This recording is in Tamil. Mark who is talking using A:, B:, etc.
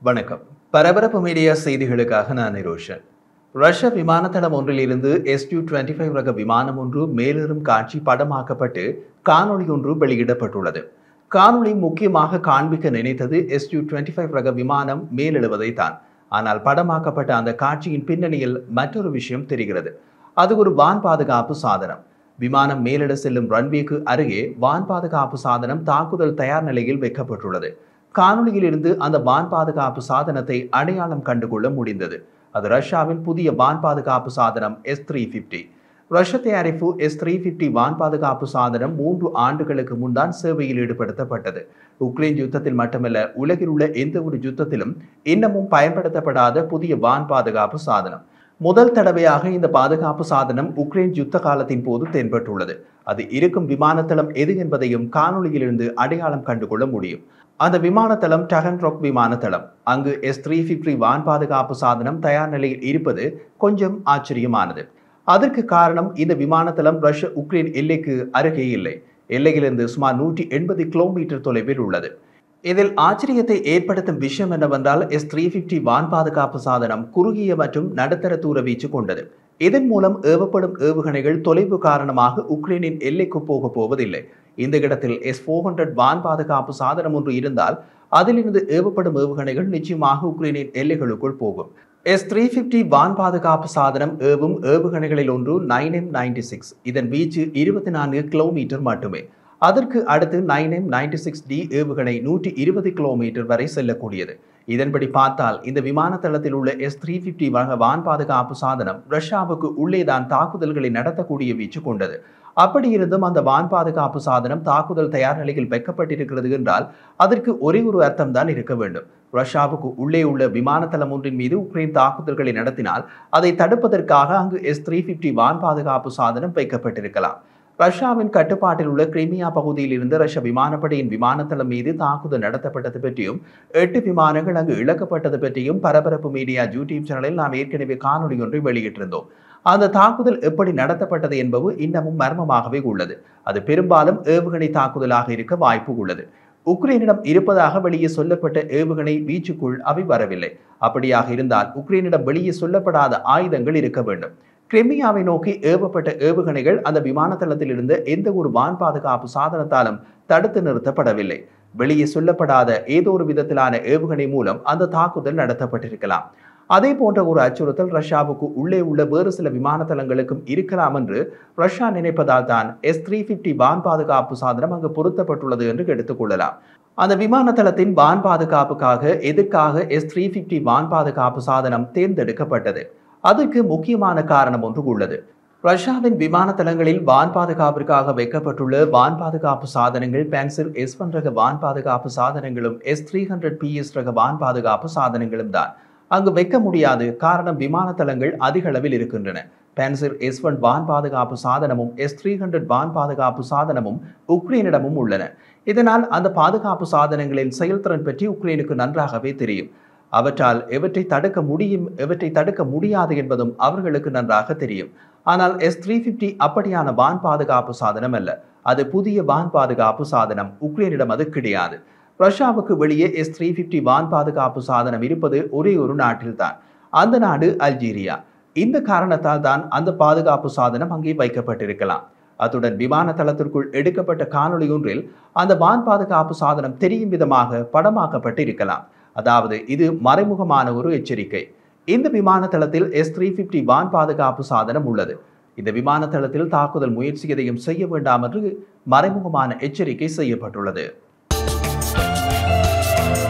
A: வணக்கம் பரபரப்பு மீடியா செய்திகளுக்காக நான் நிரோஷன் ரஷ்ய விமானத்தளம் ஒன்றிலிருந்து எஸ்யூ டுவெண்ட்டி ஃபைவ் ரக விமானம் ஒன்று மேலேறும் காட்சி படமாக்கப்பட்டு காணொளி ஒன்று வெளியிடப்பட்டுள்ளது காணொளி முக்கியமாக காண்பிக்க நினைத்தது எஸ்யூ டுவெண்ட்டி ஃபைவ் ரக விமானம் மேலெழுவதை தான் ஆனால் படமாக்கப்பட்ட அந்த காட்சியின் பின்னணியில் மற்றொரு விஷயம் தெரிகிறது அது ஒரு வான் பாதுகாப்பு சாதனம் விமானம் மேலிட செல்லும் ரன்வேக்கு அருகே வான் பாதுகாப்பு சாதனம் தாக்குதல் தயார் நிலையில் வைக்கப்பட்டுள்ளது காணொளியில் இருந்து அந்த வான் பாதுகாப்பு சாதனத்தை அடையாளம் கண்டுகொள்ள முடிந்தது அது ரஷ்யாவின் புதிய வான் பாதுகாப்பு சாதனம் எஸ் த்ரீ ஃபிஃப்டி ரஷ்ய தயாரிப்பு எஸ் த்ரீ ஃபிஃப்டி வான் பாதுகாப்பு சாதனம் மூன்று ஆண்டுகளுக்கு முன்தான் சேவையில் ஈடுபடுத்தப்பட்டது உக்ரைன் யுத்தத்தில் மட்டுமல்ல உலகில் உள்ள எந்த ஒரு யுத்தத்திலும் இன்னமும் பயன்படுத்தப்படாத புதிய வான் பாதுகாப்பு சாதனம் முதல் தடவையாக இந்த பாதுகாப்பு சாதனம் உக்ரைன் யுத்த காலத்தின் போது தென்பட்டுள்ளது அது இருக்கும் விமானத்தளம் எது என்பதையும் காணொளியிலிருந்து அடையாளம் கண்டுகொள்ள முடியும் அந்த விமானத்தளம் டகன் ராக் விமானத்தளம் அங்கு எஸ் த்ரீ ஃபிஃப்டி வான் பாதுகாப்பு சாதனம் தயார் நிலையில் இருப்பது கொஞ்சம் ஆச்சரியமானது அதற்கு காரணம் இந்த விமானத்தளம் ரஷ்ய உக்ரைன் எல்லைக்கு அருகே இல்லை எல்லையிலிருந்து சுமார் நூற்றி எண்பது கிலோமீட்டர் தொலைவில் உள்ளது இதில் ஆச்சரியத்தை ஏற்படுத்தும் விஷயம் என்னவென்றால் எஸ் த்ரீ ஃபிஃப்டி வான் பாதுகாப்பு சாதனம் குறுகிய மற்றும் நடுத்தர தூர வீச்சு கொண்டது இதன் மூலம் ஏவப்படும் ஏவுகணைகள் தொலைவு காரணமாக உக்ரைனின் எல்லைக்கு போக போவதில்லை இந்த இடத்தில் எஸ் ஃபோர் ஹண்ட்ரட் வான் பாதுகாப்பு சாதனம் ஒன்று இருந்தால் அதிலிருந்து ஏவப்படும் ஏவுகணைகள் நிச்சயமாக உக்ரைனின் எல்லைகளுக்குள் போகும் எஸ் த்ரீ ஃபிஃப்டி வான் பாதுகாப்பு சாதனம் ஏவும் ஏவுகணைகளில் ஒன்று நைன் எம் நைன்டி சிக்ஸ் இதன் வீச்சு இருபத்தி நான்கு கிலோமீட்டர் மட்டுமே அதற்கு அடுத்து nine M ninety six D ஏவுகணை நூற்றி இருபது கிலோமீட்டர் வரை செல்லக்கூடியது இதன்படி பார்த்தால் இந்த விமான தளத்தில் உள்ள எஸ் த்ரீ ஃபிஃப்டி வக வான் பாதுகாப்பு சாதனம் ரஷ்யாவுக்கு உள்ளேதான் தாக்குதல்களை நடத்தக்கூடிய வீச்சு கொண்டது அப்படி இருந்தும் அந்த வான் பாதுகாப்பு சாதனம் தாக்குதல் தயார் நிலையில் வைக்கப்பட்டிருக்கிறது என்றால் அதற்கு ஒரே ஒரு அர்த்தம் தான் இருக்க வேண்டும் ரஷ்யாவுக்கு உள்ளே உள்ள விமானத்தளம் ஒன்றின் மீது உக்ரைன் தாக்குதல்களை நடத்தினால் அதை தடுப்பதற்காக அங்கு எஸ் த்ரீ ஃபிஃப்டி வான் பாதுகாப்பு சாதனம் வைக்கப்பட்டிருக்கலாம் ரஷ்யாவின் கட்டுப்பாட்டில் உள்ள கிரிமியா பகுதியில் இருந்து ரஷ்ய விமானப்படையின் விமானத்தளம் மீது தாக்குதல் நடத்தப்பட்டது பற்றியும் எட்டு விமானங்கள் அங்கு இழக்கப்பட்டது பற்றியும் பரபரப்பு மீடியா யூடியூப் சேனலில் நாம் ஏற்கனவே காணொலி ஒன்றை வெளியிட்டிருந்தோம் அந்த தாக்குதல் எப்படி நடத்தப்பட்டது என்பது இன்னமும் மர்மமாகவே உள்ளது அது பெரும்பாலும் ஏவுகணை தாக்குதலாக இருக்க வாய்ப்பு உள்ளது உக்ரைனிடம் இருப்பதாக வெளியே சொல்லப்பட்ட ஏவுகணை வீச்சுக்குள் அவை வரவில்லை அப்படியாக இருந்தால் உக்ரைனிடம் வெளியே சொல்லப்படாத ஆயுதங்கள் இருக்க வேண்டும் கிரிமியாவை நோக்கி ஏவப்பட்ட ஏவுகணைகள் அந்த விமானத்தளத்தில் இருந்த எந்த ஒரு வான் பாதுகாப்பு சாதனத்தாலும் தடுத்து நிறுத்தப்படவில்லை வெளியே சொல்லப்படாத ஏதோ ஒரு விதத்திலான ஏவுகணை மூலம் அந்த தாக்குதல் நடத்தப்பட்டிருக்கலாம் அதே போன்ற ஒரு அச்சுறுத்தல் ரஷ்யாவுக்கு உள்ளே உள்ள வேறு சில விமானத்தளங்களுக்கும் இருக்கலாம் என்று ரஷ்யா நினைப்பதால் தான் எஸ் த்ரீ பிப்டி வான் பாதுகாப்பு சாதனம் அங்கு பொருத்தப்பட்டுள்ளது என்று எடுத்துக்கொள்ளலாம் அந்த விமானத்தளத்தின் வான் பாதுகாப்புக்காக எதற்காக எஸ் த்ரீ பிப்டி வான் பாதுகாப்பு சாதனம் தேர்ந்தெடுக்கப்பட்டது அதற்கு முக்கியமான காரணம் ஒன்று உள்ளது ரஷ்யாவின் விமானத்தளங்களில் வான் பாதுகாப்பிற்காக வைக்கப்பட்டுள்ள வான் பாதுகாப்பு சாதனங்கள் பேன்சில் எஸ் ஒன் ரக வான் பாதுகாப்பு சாதனங்களும் எஸ் த்ரீ ஹண்ட்ரட் பிஎஸ் ரக வான் பாதுகாப்பு சாதனங்களும் தான் அங்கு வைக்க முடியாது காரணம் விமானத்தளங்கள் அதிக அளவில் இருக்கின்றன பேன்சிர் எஸ் ஒன் வான் பாதுகாப்பு சாதனமும் எஸ் த்ரீ ஹண்ட்ரட் வான் பாதுகாப்பு சாதனமும் உக்ரைனிடமும் உள்ளன இதனால் அந்த பாதுகாப்பு சாதனங்களின் செயல்திறன் பற்றி உக்ரைனுக்கு நன்றாகவே தெரியும் அவற்றால் எவற்றை தடுக்க முடியும் எவற்றை தடுக்க முடியாது என்பதும் அவர்களுக்கு நன்றாக தெரியும் ஆனால் எஸ் த்ரீ ஃபிஃப்டி அப்படியான வான் பாதுகாப்பு சாதனம் அல்ல அது புதிய வான் பாதுகாப்பு சாதனம் உக்ரைனிடம் அது கிடையாது ரஷ்யாவுக்கு வெளியே எஸ் த்ரீ ஃபிஃப்டி வான் பாதுகாப்பு சாதனம் இருப்பது ஒரே ஒரு நாட்டில்தான் அந்த நாடு அல்ஜீரியா இந்த காரணத்தால் தான் அந்த பாதுகாப்பு சாதனம் அங்கே வைக்கப்பட்டிருக்கலாம் அத்துடன் விமான தளத்திற்குள் எடுக்கப்பட்ட காணொளி ஒன்றில் அந்த வான் பாதுகாப்பு சாதனம் தெரியும் விதமாக படமாக்கப்பட்டு இருக்கலாம் அதாவது இது மறைமுகமான ஒரு எச்சரிக்கை இந்த விமான தளத்தில் எஸ் த்ரீ பிப்டி வான் பாதுகாப்பு சாதனம் உள்ளது இந்த விமான தளத்தில் தாக்குதல் முயற்சி எதையும் செய்ய வேண்டாம் என்று மறைமுகமான எச்சரிக்கை செய்யப்பட்டுள்ளது